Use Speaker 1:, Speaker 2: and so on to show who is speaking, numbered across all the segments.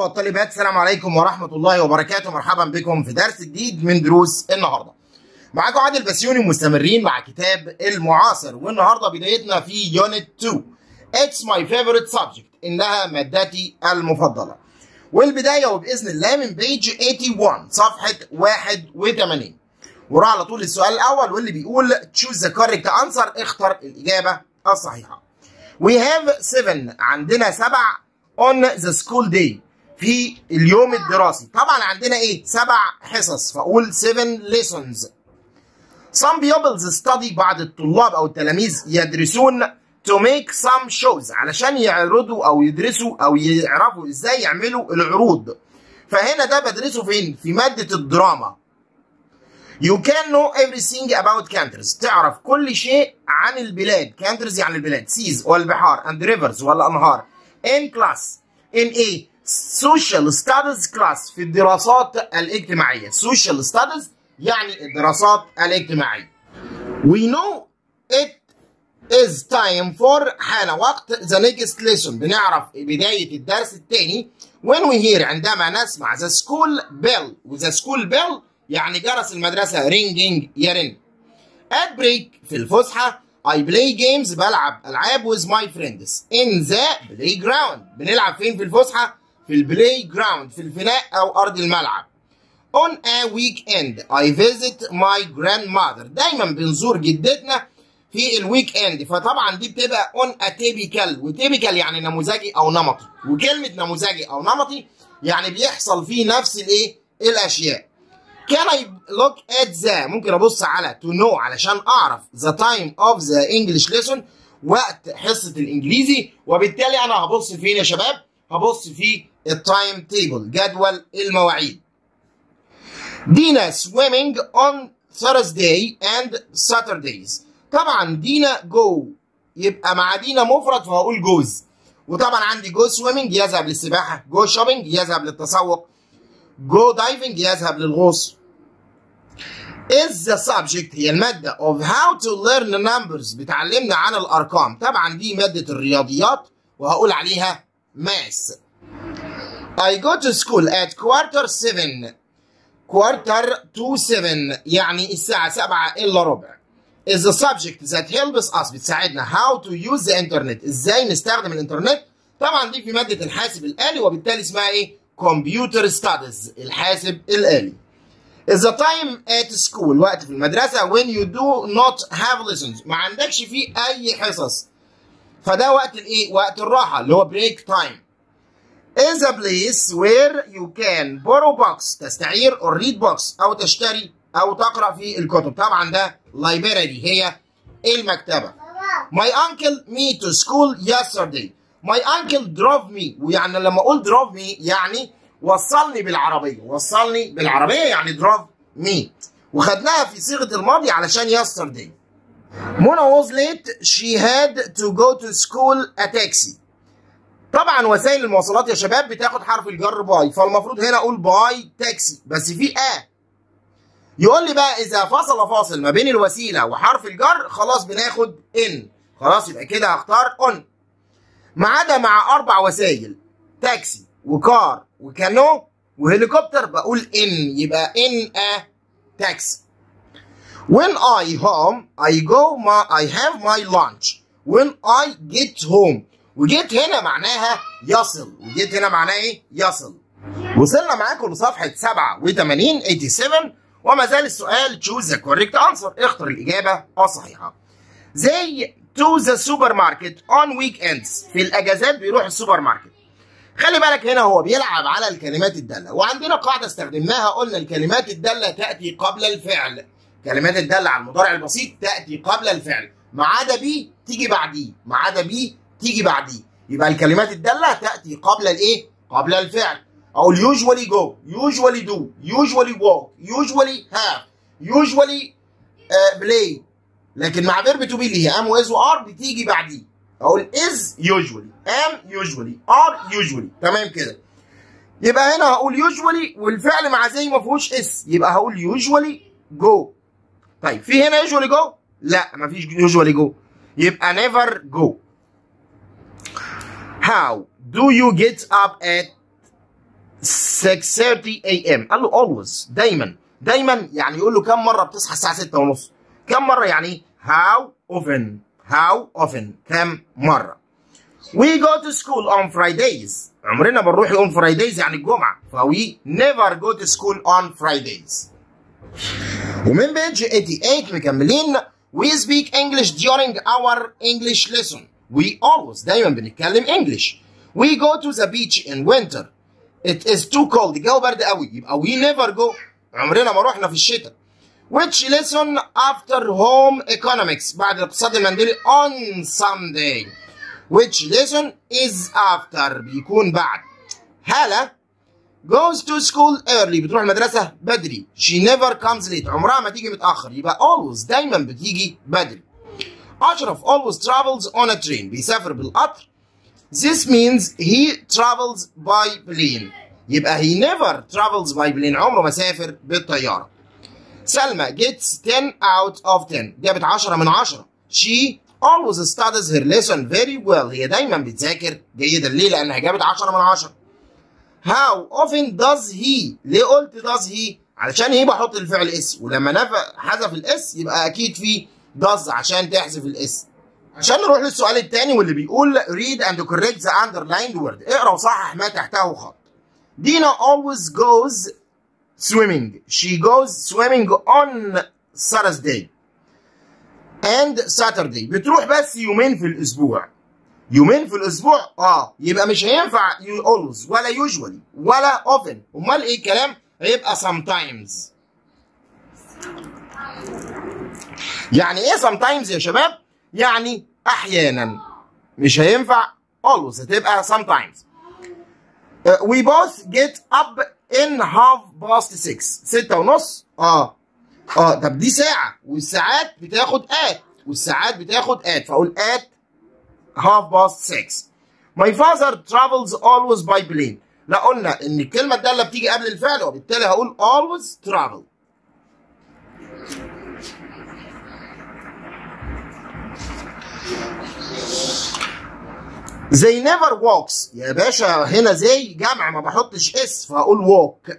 Speaker 1: والطالبات السلام عليكم ورحمة الله وبركاته مرحبا بكم في درس جديد من دروس النهاردة معاكم عادل بسيوني مستمرين مع كتاب المعاصر والنهاردة بدايتنا في يونت 2 It's my favorite subject إنها مادتي المفضلة والبداية وبإذن الله من بيج 81 صفحة 81 وراء على طول السؤال الأول واللي بيقول choose the correct answer اختر الإجابة الصحيحة We have seven عندنا سبع on the school day في اليوم الدراسي طبعا عندنا ايه سبع حصص فاقول 7 lessons some pupils study بعض الطلاب او التلاميذ يدرسون to make some shows علشان يعرضوا او يدرسوا او يعرفوا ازاي يعملوا العروض فهنا ده بدرسه فين في مادة الدراما You can know everything about countries تعرف كل شيء عن البلاد countries يعني البلاد seas والبحار and rivers والأنهار in class in a social studies class في الدراسات الاجتماعية social studies يعني الدراسات الاجتماعية we know it is time for حان وقت the next lesson بنعرف بداية الدرس الثاني when we hear عندما نسمع the school bell و the school bell يعني جرس المدرسة ringing يرن at break في الفسحة I play games بلعب ألعاب with my friends in the playground بنلعب فين في الفسحة؟ في البلاي جراوند في الفناء أو أرض الملعب on a weekend I visit my grandmother دايما بنزور جدتنا في الويك اند فطبعا دي بتبقى on a typical وتيبيكال يعني نموذجي او نمطي وكلمه نموذجي او نمطي يعني بيحصل فيه نفس الايه الاشياء Can I look at the ممكن ابص على to know علشان اعرف the time of the English lesson وقت حصة الانجليزي وبالتالي انا هبص فين يا شباب؟ هبص في التايم تيبل جدول المواعيد. دينا swimming on Thursday and Saturdays. طبعا دينا جو يبقى مع دينا مفرد فهقول جوز. وطبعا عندي جو swimming يذهب للسباحة، جو shopping يذهب للتسوق، جو دايفنج يذهب للغوص. is the subject هي المادة of how to learn numbers بتعلمنا عن الأرقام طبعا دي مادة الرياضيات وهقول عليها math I go to school at quarter seven quarter to seven يعني الساعة سبعة إلا ربع is the subject that helps us بتساعدنا how to use the internet ازاي نستخدم الانترنت طبعا دي في مادة الحاسب الآلي وبالتالي اسمها ايه computer studies الحاسب الآلي is the time at school وقت في المدرسة when you do not have lessons ما عندكش فيه أي حصص فده وقت الإيه؟ وقت الراحة اللي هو break time is a place where you can borrow books تستعير or read books أو تشتري أو تقرأ في الكتب طبعا ده library هي المكتبة my uncle me to school yesterday my uncle drove me ويعني لما أقول drove me يعني وصلني بالعربية وصلني بالعربية يعني دراف مي وخدناها في صيغة الماضي علشان yesterday منى was late she had to go to school a taxi طبعا وسائل المواصلات يا شباب بتاخد حرف الجر باي فالمفروض هنا اقول باي تاكسي بس في ا يقول لي بقى اذا فصل فاصل ما بين الوسيله وحرف الجر خلاص بناخد ان خلاص يبقى كده هختار اون ما عدا مع اربع وسائل تاكسي وكار وكانو وهليكوبتر بقول ان يبقى ان ا تاكسي when I home I go my I have my lunch when I get home وجيت هنا معناها يصل وجيت هنا معناها ايه يصل وصلنا معاكم لصفحة 87 87 وما زال السؤال choose the correct answer اختر الإجابة الصحيحة زي to the supermarket on weekends في الأجازات بيروح السوبر ماركت خلي بالك هنا هو بيلعب على الكلمات الدالة وعندنا قاعدة استخدمناها قلنا الكلمات الدالة تأتي قبل الفعل كلمات الدالة على المضارع البسيط تأتي قبل الفعل ما عدا بي تيجي بعديه ما عدا بي تيجي بعديه يبقى الكلمات الدالة تأتي قبل الإيه؟ قبل الفعل أقول usually go usually do usually walk usually have usually uh, play لكن مع فيرب تو بي اللي هي ام واز وار بتيجي بعديه اقول is usually am usually are usually تمام كده يبقى هنا هقول usually والفعل مع زي ما فيهوش اس يبقى هقول usually go طيب في هنا usually go لا مفيش usually go يبقى never go how do you get up at 6:30 a.m. قال له always دايما دايما يعني يقول له كم مره بتصحى الساعه 6 ونص كم مره يعني how often how often كم مره we go to school on Fridays عمرنا بنروح يوم Fridays يعني الجمعه ف we never go to school on Fridays ومن بيج 88 مكملين we speak English during our English lesson we always دايما بنتكلم English we go to the beach in winter it is too cold الجو برد قوي يبقى we never go عمرنا ما رحنا في الشتاء which lesson after home economics بعد الاقتصاد المندلي on Sunday which lesson is after بيكون بعد هالة goes to school early بتروح المدرسة بدري she never comes late عمرها ما تيجي متأخر يبقى always دايما بتيجي بدري أشرف always travels on a train بيسافر بالقطر This means he travels by plane يبقى he never travels by plane عمره ما سافر بالطيارة سلمى gets 10 out of 10 جابت 10 من 10 she always studies her lesson very well هي دايما بتذاكر جيدا ليه لأنها جابت 10 من 10 how often does he ليه قلت does he علشان هي بحط الفعل اس ولما نفى حذف الاس يبقى اكيد في does عشان تحذف الاس عشان نروح للسؤال الثاني واللي بيقول read and correct the underlined word اقرا وصحح ما تحته خط دينا always goes swimming she goes swimming on Thursday and Saturday بتروح بس يومين في الاسبوع يومين في الاسبوع اه يبقى مش هينفع always ولا usually ولا often امال ايه الكلام هيبقى sometimes يعني ايه sometimes يا شباب يعني احيانا مش هينفع always هتبقى sometimes uh, we both get up in half past six ستة ونص اه اه طب دي ساعة والساعات بتاخد at والساعات بتاخد at فاقول at half past six my father travels always by plane لا قلنا ان الكلمة الدالة بتيجي قبل الفعل وبالتالي هقول always travel they never walks يا باشا هنا زي جمع ما بحطش اس فهقول walk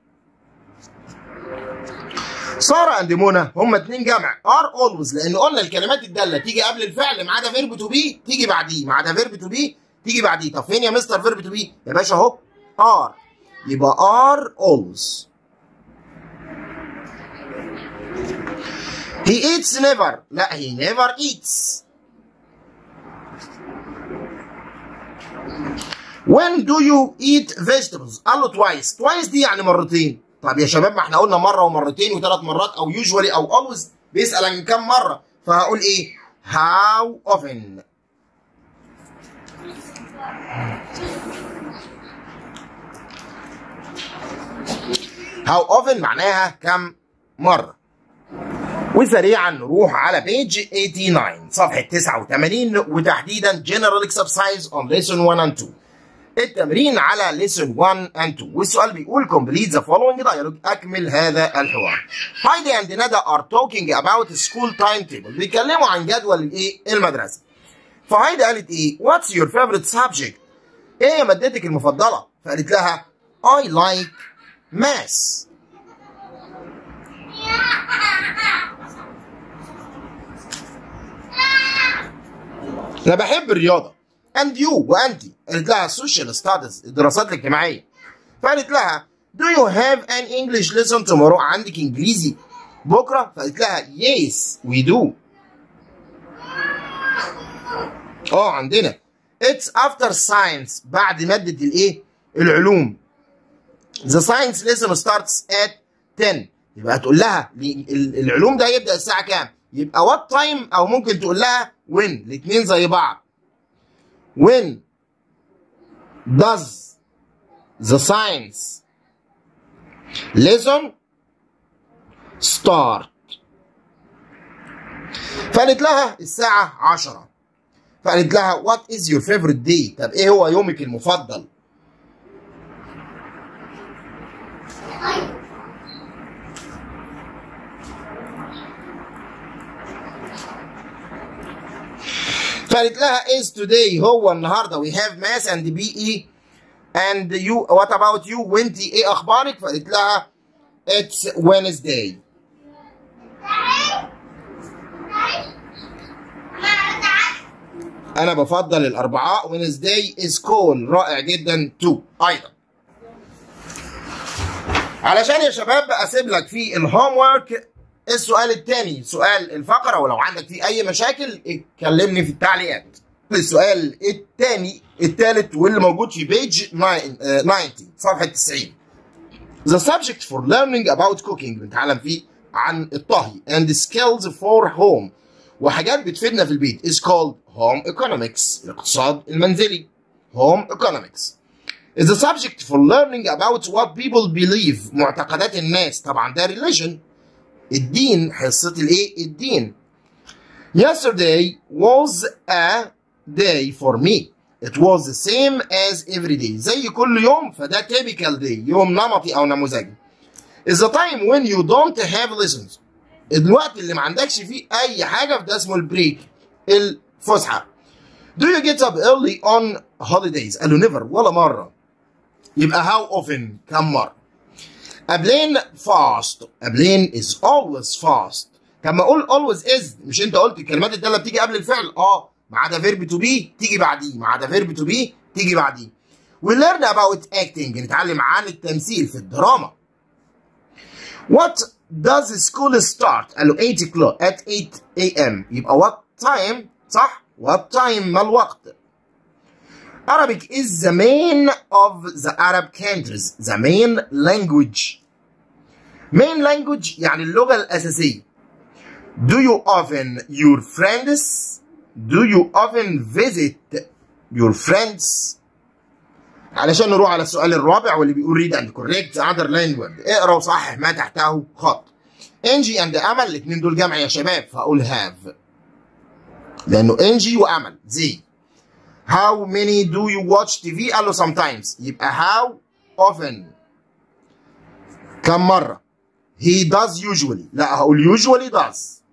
Speaker 1: سارة اند منى هما اتنين جمع ار اولويز لان قلنا الكلمات الداله تيجي قبل الفعل ما عدا فيرب تو بي تيجي بعديه ما عدا فيرب تو بي تيجي بعديه طب فين يا مستر فيرب تو بي يا باشا اهو ار يبقى ار اولويز he eats never لا he never eats when do you eat vegetables قال له twice twice دي يعني مرتين طب يا شباب ما احنا قلنا مره ومرتين وثلاث مرات او usually او always بيسال عن كم مره فهقول ايه how often how often معناها كم مره وسريعا نروح على بيج 89 صفحه 89 وتحديدا general exercise on lesson 1 and 2 التمرين على lesson 1 and 2 والسؤال بيقول complete the following dialogue اكمل هذا الحوار هايدي and ندى are talking about school timetable بيتكلموا عن جدول الايه المدرسه فهايدي قالت ايه what's your favorite subject ايه مادتك المفضله فقالت لها I like math انا بحب الرياضه and you وانت قالت لها social studies الدراسات الاجتماعيه فقالت لها do you have an English lesson tomorrow عندك انجليزي بكره فقالت لها yes we do اه عندنا it's after science بعد ماده الايه العلوم the science lesson starts at 10 يبقى تقول لها العلوم ده يبدا الساعه كام يبقى what time او ممكن تقول لها when الاثنين زي بعض when does the science lesson start فقالت لها الساعة عشرة فقالت لها what is your favorite day طب ايه هو يومك المفضل فقالت لها is today هو النهارده we have math and PE and you what about you وانتي ايه اخبارك فقالت لها it's Wednesday انا بفضل الاربعاء Wednesday is cool رائع جدا too ايضا علشان يا شباب اسيب لك في الهوم ورك السؤال الثاني سؤال الفقره ولو عندك فيه اي مشاكل اتكلمني في التعليقات السؤال الثاني الثالث واللي موجود في بيج 90 صفحه 90 The subject for learning about cooking بنتعلم فيه عن الطهي and skills for home وحاجات بتفيدنا في البيت is called home economics الاقتصاد المنزلي home economics is the subject for learning about what people believe معتقدات الناس طبعا ده religion الدين حصة الايه الدين yesterday was a day for me it was the same as every day زي كل يوم فده typical day يوم نمطي او نموذجي is the time when you don't have lessons الوقت اللي ما عندكش فيه اي حاجه فده اسمه البريك الفسحه do you get up early on holidays قال له never ولا مره يبقى how often كم مره قبلين fast قبلين is always fast طب ما اقول always is مش انت قلت الكلمات الداله بتيجي قبل الفعل اه ما عدا فيرب تو بي تيجي بعديه ما عدا فيرب تو بي تيجي بعديه we learn about acting نتعلم عن التمثيل في الدراما what does school start قال له 8 o'clock at 8 a.m. يبقى what time صح what time ما الوقت Arabic is the main of the Arab countries the main language main language يعني اللغة الأساسية do you often your friends do you often visit your friends علشان نروح على السؤال الرابع واللي بيقول read and correct underline word اقرا وصحح ما تحته خط انجي اند امل الاثنين دول جمع يا شباب فاقول have لانه انجي وامل زي how many do you watch TV قال له sometimes يبقى how often كم مرة he does usually لا هقول usually does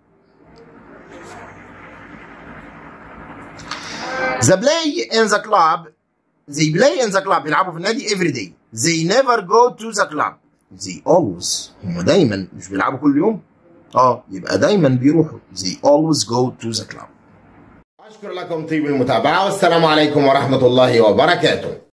Speaker 1: the play in the club they play in the club بيلعبوا في النادي every day they never go to the club they always هم دايما مش بيلعبوا كل يوم اه يبقى دايما بيروحوا they always go to the club أشكر لكم طيب المتابعة والسلام عليكم ورحمة الله وبركاته